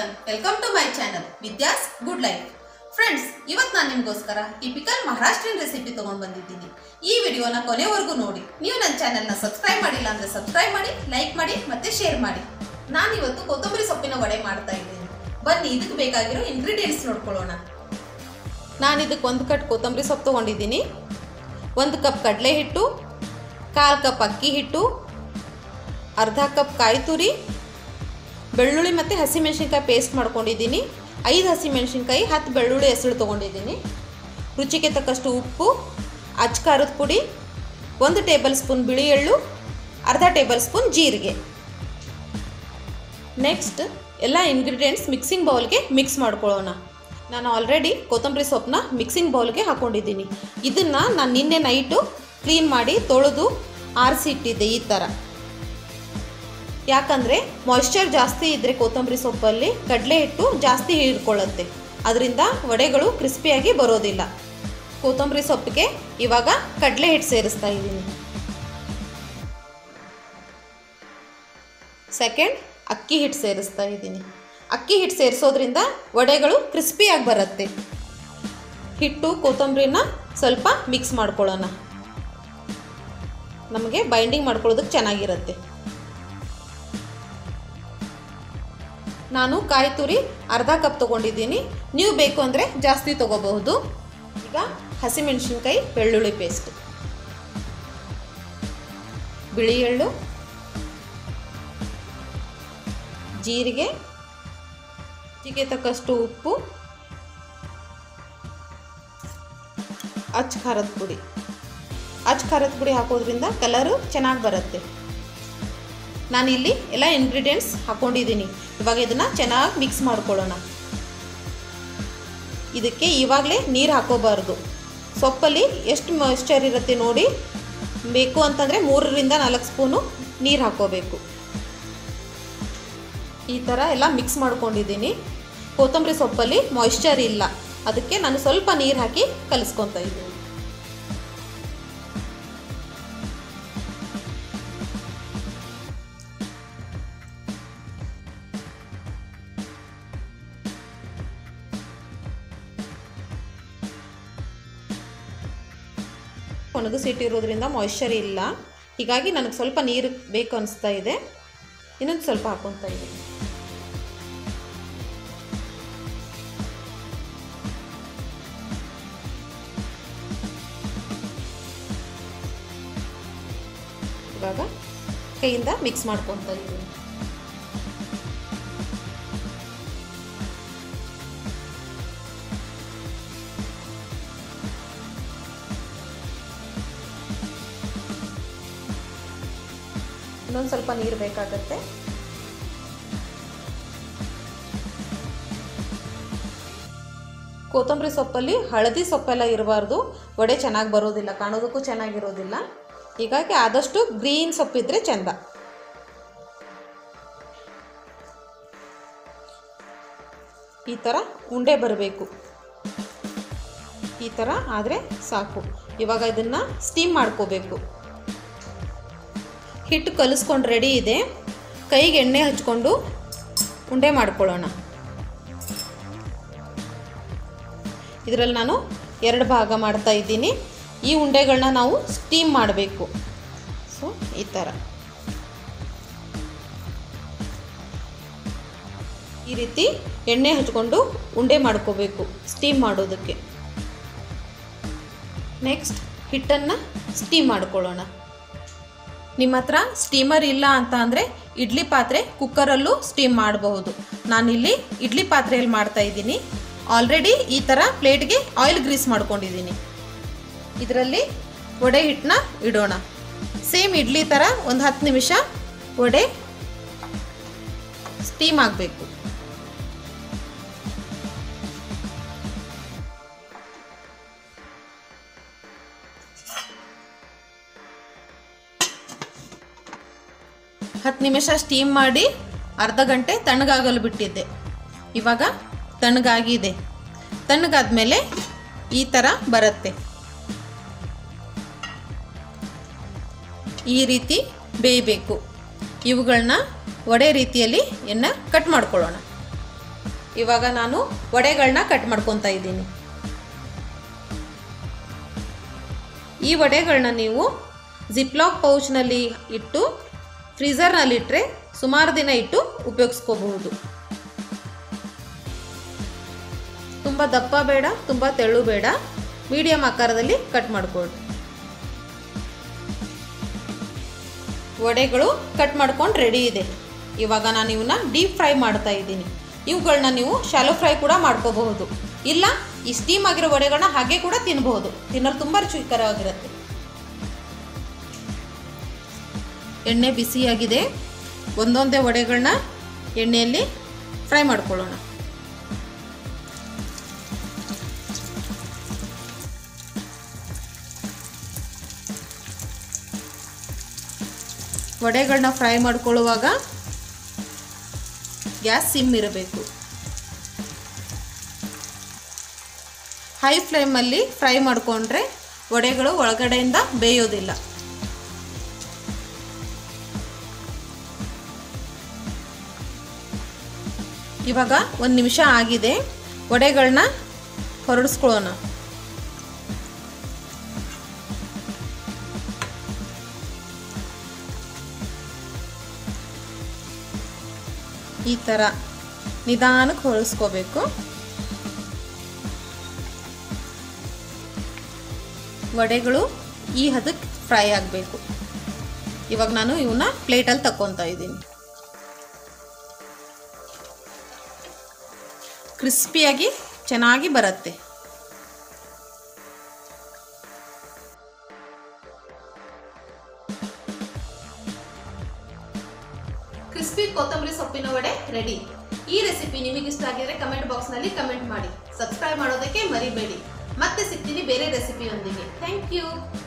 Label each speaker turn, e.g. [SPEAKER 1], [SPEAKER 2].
[SPEAKER 1] everyone welcome to my channel Vidya's good life friends ಇವತ್ತು ನಾನು ನಿಮಗೋಸ್ಕರ ಟಿಪಿಕಲ್ ಮಹಾರಾಷ್ಟ್ರೀಯನ್ ರೆಸಿಪಿ ತಗೊಂಡು ಬಂದಿದ್ದೀನಿ ಈ ವಿಡಿಯೋನ ಕೊನೆವರೆಗೂ ನೋಡಿ ನೀವು ನನ್ನ ಚಾನಲ್ನ ಸಬ್ಸ್ಕ್ರೈಬ್ ಮಾಡಿಲ್ಲ ಅಂದರೆ ಸಬ್ಸ್ಕ್ರೈಬ್ ಮಾಡಿ ಲೈಕ್ ಮಾಡಿ ಮತ್ತೆ ಶೇರ್ ಮಾಡಿ ನಾನು ಇವತ್ತು ಕೊತ್ತಂಬರಿ ಸೊಪ್ಪಿನ ವಡೆ ಮಾಡ್ತಾ ಇದ್ದೀನಿ ಬನ್ನಿ ಇದಕ್ಕೆ ಬೇಕಾಗಿರೋ ಇಂಗ್ರೀಡಿಯೆಂಟ್ಸ್ ನೋಡ್ಕೊಳ್ಳೋಣ ನಾನು ಇದಕ್ಕೆ ಒಂದು ಕಟ್ ಕೊತ್ತಂಬರಿ ಸೊಪ್ಪು ತೊಗೊಂಡಿದ್ದೀನಿ ಒಂದು ಕಪ್ ಕಡಲೆ ಹಿಟ್ಟು ಕಾಲು ಕಪ್ ಅಕ್ಕಿ ಹಿಟ್ಟು ಅರ್ಧ ಕಪ್ ಕಾಯಿ ತುರಿ ಬೆಳ್ಳುಳ್ಳಿ ಮತ್ತು ಹಸಿಮೆಣಸಿನ್ಕಾಯಿ ಪೇಸ್ಟ್ ಮಾಡ್ಕೊಂಡಿದ್ದೀನಿ ಐದು ಹಸಿಮೆಣಸಿನ್ಕಾಯಿ ಹತ್ತು ಬೆಳ್ಳುಳ್ಳಿ ಹೆಸರು ತೊಗೊಂಡಿದ್ದೀನಿ ರುಚಿಗೆ ತಕ್ಕಷ್ಟು ಉಪ್ಪು ಅಚ್ಚ ಖಾರದ ಪುಡಿ ಒಂದು ಟೇಬಲ್ ಸ್ಪೂನ್ ಬಿಳಿ ಎಳ್ಳು ಅರ್ಧ ಟೇಬಲ್ ಸ್ಪೂನ್ ಜೀರಿಗೆ ನೆಕ್ಸ್ಟ್ ಎಲ್ಲ ಇಂಗ್ರೀಡಿಯೆಂಟ್ಸ್ ಮಿಕ್ಸಿಂಗ್ ಬೌಲ್ಗೆ ಮಿಕ್ಸ್ ಮಾಡ್ಕೊಳ್ಳೋಣ ನಾನು ಆಲ್ರೆಡಿ ಕೊತ್ತಂಬರಿ ಸೊಪ್ಪನ್ನ ಮಿಕ್ಸಿಂಗ್ ಬೌಲ್ಗೆ ಹಾಕ್ಕೊಂಡಿದ್ದೀನಿ ಇದನ್ನು ನಾನು ನಿನ್ನೆ ನೈಟು ಕ್ಲೀನ್ ಮಾಡಿ ತೊಳೆದು ಆರಿಸಿಟ್ಟಿದ್ದೆ ಈ ಥರ ಯಾಕಂದರೆ ಮಾಯ್ಶ್ಚರ್ ಜಾಸ್ತಿ ಇದ್ದರೆ ಕೊತ್ತಂಬರಿ ಸೊಪ್ಪಲ್ಲಿ ಕಡಲೆ ಹಿಟ್ಟು ಜಾಸ್ತಿ ಹೀರ್ಕೊಳ್ಳುತ್ತೆ ಅದರಿಂದ ವಡೆಗಳು ಕ್ರಿಸ್ಪಿಯಾಗಿ ಬರೋದಿಲ್ಲ ಕೊತ್ತಂಬರಿ ಸೊಪ್ಪಿಗೆ ಇವಾಗ ಕಡಲೆ ಹಿಟ್ಟು ಸೇರಿಸ್ತಾ ಇದ್ದೀನಿ ಸೆಕೆಂಡ್ ಅಕ್ಕಿ ಹಿಟ್ಟು ಸೇರಿಸ್ತಾ ಇದ್ದೀನಿ ಅಕ್ಕಿ ಹಿಟ್ಟು ಸೇರಿಸೋದ್ರಿಂದ ವಡೆಗಳು ಕ್ರಿಸ್ಪಿಯಾಗಿ ಬರುತ್ತೆ ಹಿಟ್ಟು ಕೊತ್ತಂಬರಿನ ಸ್ವಲ್ಪ ಮಿಕ್ಸ್ ಮಾಡ್ಕೊಳ್ಳೋಣ ನಮಗೆ ಬೈಂಡಿಂಗ್ ಮಾಡ್ಕೊಳ್ಳೋದಕ್ಕೆ ಚೆನ್ನಾಗಿರುತ್ತೆ ನಾನು ಕಾಯಿ ತುರಿ ಅರ್ಧ ಕಪ್ ತೊಗೊಂಡಿದ್ದೀನಿ ನೀವು ಬೇಕು ಅಂದರೆ ಜಾಸ್ತಿ ತೊಗೋಬಹುದು ಈಗ ಹಸಿಮೆಣಸಿನ್ಕಾಯಿ ಬೆಳ್ಳುಳ್ಳಿ ಪೇಸ್ಟ್ ಬಿಳಿ ಎಳ್ಳು ಜೀರಿಗೆ ರುಚಿಗೆ ತಕ್ಕಷ್ಟು ಉಪ್ಪು ಅಚ್ಚ ಖಾರದ ಪುಡಿ ಅಚ್ಚ ಖಾರದ ಪುಡಿ ಹಾಕೋದ್ರಿಂದ ಕಲರು ಚೆನ್ನಾಗಿ ಬರುತ್ತೆ ನಾನಿಲ್ಲಿ ಎಲ್ಲ ಇಂಗ್ರೀಡಿಯೆಂಟ್ಸ್ ಹಾಕ್ಕೊಂಡಿದ್ದೀನಿ ಇವಾಗ ಇದನ್ನು ಚೆನ್ನಾಗಿ ಮಿಕ್ಸ್ ಮಾಡ್ಕೊಳ್ಳೋಣ ಇದಕ್ಕೆ ಇವಾಗಲೇ ನೀರು ಹಾಕೋಬಾರ್ದು ಸೊಪ್ಪಲ್ಲಿ ಎಷ್ಟು ಮಾಯ್ಶ್ಚರ್ ಇರುತ್ತೆ ನೋಡಿ ಬೇಕು ಅಂತಂದರೆ ಮೂರರಿಂದ ನಾಲ್ಕು ಸ್ಪೂನು ನೀರು ಹಾಕೋಬೇಕು ಈ ಥರ ಎಲ್ಲ ಮಿಕ್ಸ್ ಮಾಡ್ಕೊಂಡಿದ್ದೀನಿ ಕೊತ್ತಂಬರಿ ಸೊಪ್ಪಲ್ಲಿ ಮಾಯ್ಶ್ಚರ್ ಇಲ್ಲ ಅದಕ್ಕೆ ನಾನು ಸ್ವಲ್ಪ ನೀರು ಹಾಕಿ ಕಲಿಸ್ಕೊತಾ ಇದ್ದೀನಿ ಒಣಗಿಸಿಟ್ಟಿರೋದ್ರಿಂದ ಮಾಯ್ಶ್ಚರ್ ಇಲ್ಲ ಹೀಗಾಗಿ ನನಗೆ ಸ್ವಲ್ಪ ನೀರು ಬೇಕು ಅನಿಸ್ತಾ ಇದೆ ಇನ್ನೊಂದು ಸ್ವಲ್ಪ ಹಾಕೊತಾ ಇದ್ದೀನಿ ಇವಾಗ ಕೈಯಿಂದ ಮಿಕ್ಸ್ ಮಾಡ್ಕೊತಾ ಇದ್ದೀನಿ ಇನ್ನೊಂದು ಸ್ವಲ್ಪ ನೀರು ಬೇಕಾಗತ್ತೆ ಕೊತ್ತಂಬರಿ ಸೊಪ್ಪಲ್ಲಿ ಹಳದಿ ಸೊಪ್ಪೆಲ್ಲ ಇರಬಾರ್ದು ವಡೆ ಚೆನ್ನಾಗಿ ಬರೋದಿಲ್ಲ ಕಾಣೋದಕ್ಕೂ ಚೆನ್ನಾಗಿರೋದಿಲ್ಲ ಹೀಗಾಗಿ ಆದಷ್ಟು ಗ್ರೀನ್ ಸೊಪ್ಪಿದ್ರೆ ಚೆಂದ ಈ ಥರ ಉಂಡೆ ಬರಬೇಕು ಈ ಥರ ಆದರೆ ಸಾಕು ಇವಾಗ ಇದನ್ನು ಸ್ಟೀಮ್ ಮಾಡ್ಕೋಬೇಕು ಹಿಟ್ಟು ಕಲಿಸ್ಕೊಂಡು ರೆಡಿ ಇದೆ ಕೈಗೆ ಎಣ್ಣೆ ಹಚ್ಕೊಂಡು ಉಂಡೆ ಮಾಡ್ಕೊಳ್ಳೋಣ ಇದರಲ್ಲಿ ನಾನು ಎರಡು ಭಾಗ ಮಾಡ್ತಾ ಇದ್ದೀನಿ ಈ ಉಂಡೆಗಳನ್ನ ನಾವು ಸ್ಟೀಮ್ ಮಾಡಬೇಕು ಸೊ ಈ ಥರ ಈ ರೀತಿ ಎಣ್ಣೆ ಹಚ್ಕೊಂಡು ಉಂಡೆ ಮಾಡ್ಕೋಬೇಕು ಸ್ಟೀಮ್ ಮಾಡೋದಕ್ಕೆ ನೆಕ್ಸ್ಟ್ ಹಿಟ್ಟನ್ನು ಸ್ಟೀಮ್ ಮಾಡ್ಕೊಳ್ಳೋಣ ನಿಮ್ಮ ಹತ್ರ ಸ್ಟೀಮರ್ ಇಲ್ಲ ಅಂತ ಅಂದರೆ ಇಡ್ಲಿ ಪಾತ್ರೆ ಕುಕ್ಕರಲ್ಲೂ ಸ್ಟೀಮ್ ಮಾಡಬಹುದು ನಾನಿಲ್ಲಿ ಇಡ್ಲಿ ಪಾತ್ರೆಯಲ್ಲಿ ಮಾಡ್ತಾ ಇದ್ದೀನಿ ಆಲ್ರೆಡಿ ಈ ಥರ ಪ್ಲೇಟ್ಗೆ ಆಯಿಲ್ ಗ್ರೀಸ್ ಮಾಡ್ಕೊಂಡಿದ್ದೀನಿ ಇದರಲ್ಲಿ ವಡೆ ಹಿಟ್ಟನ್ನ ಇಡೋಣ ಸೇಮ್ ಇಡ್ಲಿ ಥರ ಒಂದು ಹತ್ತು ನಿಮಿಷ ವಡೆ ಸ್ಟೀಮ್ ಆಗಬೇಕು ಹತ್ತು ನಿಮಿಷ ಸ್ಟೀಮ್ ಮಾಡಿ ಅರ್ಧ ಗಂಟೆ ತಣ್ಣಗಾಗಲು ಬಿಟ್ಟಿದ್ದೆ ಇವಾಗ ತಣ್ಣಗಾಗಿದೆ ತಣ್ಣಗಾದ್ಮೇಲೆ ಈ ಥರ ಬರುತ್ತೆ ಈ ರೀತಿ ಬೇಯಬೇಕು ಇವುಗಳನ್ನ ವಡೆ ರೀತಿಯಲ್ಲಿ ಎಣ್ಣೆ ಕಟ್ ಮಾಡ್ಕೊಳ್ಳೋಣ ಇವಾಗ ನಾನು ವಡೆಗಳನ್ನ ಕಟ್ ಮಾಡ್ಕೊತಾ ಇದ್ದೀನಿ ಈ ವಡೆಗಳನ್ನ ನೀವು ಜಿಪ್ಲಾಕ್ ಪೌಚ್ನಲ್ಲಿ ಇಟ್ಟು ಫ್ರೀಝರ್ನಲ್ಲಿಟ್ಟರೆ ಸುಮಾರು ದಿನ ಇಟ್ಟು ಉಪಯೋಗಿಸ್ಕೋಬಹುದು ತುಂಬ ದಪ್ಪ ಬೇಡ ತುಂಬ ತೆಳ್ಳು ಬೇಡ ಮೀಡಿಯಂ ಆಕಾರದಲ್ಲಿ ಕಟ್ ಮಾಡ್ಕೊಳ್ಳಿ ವಡೆಗಳು ಕಟ್ ಮಾಡ್ಕೊಂಡು ರೆಡಿ ಇದೆ ಇವಾಗ ನಾನು ಇವನ್ನ ಡೀಪ್ ಫ್ರೈ ಮಾಡ್ತಾ ಇದ್ದೀನಿ ಇವುಗಳನ್ನ ನೀವು ಶಾಲೋ ಫ್ರೈ ಕೂಡ ಮಾಡ್ಕೋಬಹುದು ಇಲ್ಲ ಈ ಸ್ಟೀಮ್ ಆಗಿರೋ ವಡೆಗಳನ್ನ ಹಾಗೆ ಕೂಡ ತಿನ್ನಬಹುದು ತಿನ್ನಲು ತುಂಬ ರುಚಿಕರವಾಗಿರುತ್ತೆ ಎಣ್ಣೆ ಬಿಸಿಯಾಗಿದೆ ಒಂದೊಂದೇ ವಡೆಗಳನ್ನ ಎಣ್ಣೆಯಲ್ಲಿ ಫ್ರೈ ಮಾಡ್ಕೊಳ್ಳೋಣ ವಡೆಗಳನ್ನ ಫ್ರೈ ಮಾಡ್ಕೊಳ್ಳುವಾಗ ಗ್ಯಾಸ್ ಸಿಮ್ ಇರಬೇಕು ಹೈ ಫ್ಲೇಮಲ್ಲಿ ಫ್ರೈ ಮಾಡಿಕೊಂಡ್ರೆ ವಡೆಗಳು ಒಳಗಡೆಯಿಂದ ಬೇಯೋದಿಲ್ಲ ಇವಾಗ ಒಂದು ನಿಮಿಷ ಆಗಿದೆ ವಡೆಗಳನ್ನ ಹೊರಡಿಸ್ಕೊಳ್ಳೋಣ ಈ ಥರ ನಿಧಾನಕ್ಕೆ ಹೊರಡಿಸ್ಕೋಬೇಕು ವಡೆಗಳು ಈ ಹದಕ್ಕೆ ಫ್ರೈ ಆಗಬೇಕು ಇವಾಗ ನಾನು ಇವನ್ನ ಪ್ಲೇಟಲ್ಲಿ ತಕ್ಕೊತಾ ಇದ್ದೀನಿ ಕ್ರಿಸ್ಪಿಯಾಗಿ ಚೆನ್ನಾಗಿ ಬರುತ್ತೆ ಕ್ರಿಸ್ಪಿ ಕೊತ್ತಂಬರಿ ಸೊಪ್ಪಿನ ವಡೆ ರೆಡಿ ಈ ರೆಸಿಪಿ ನಿಮಗೆ ಇಷ್ಟ ಆಗಿದ್ರೆ ಕಮೆಂಟ್ ಬಾಕ್ಸ್ನಲ್ಲಿ ಕಮೆಂಟ್ ಮಾಡಿ ಸಬ್ಸ್ಕ್ರೈಬ್ ಮಾಡೋದಕ್ಕೆ ಮರಿಬೇಡಿ ಮತ್ತೆ ಸಿಗ್ತೀನಿ ಬೇರೆ ರೆಸಿಪಿಯೊಂದಿಗೆ ಥ್ಯಾಂಕ್ ಯು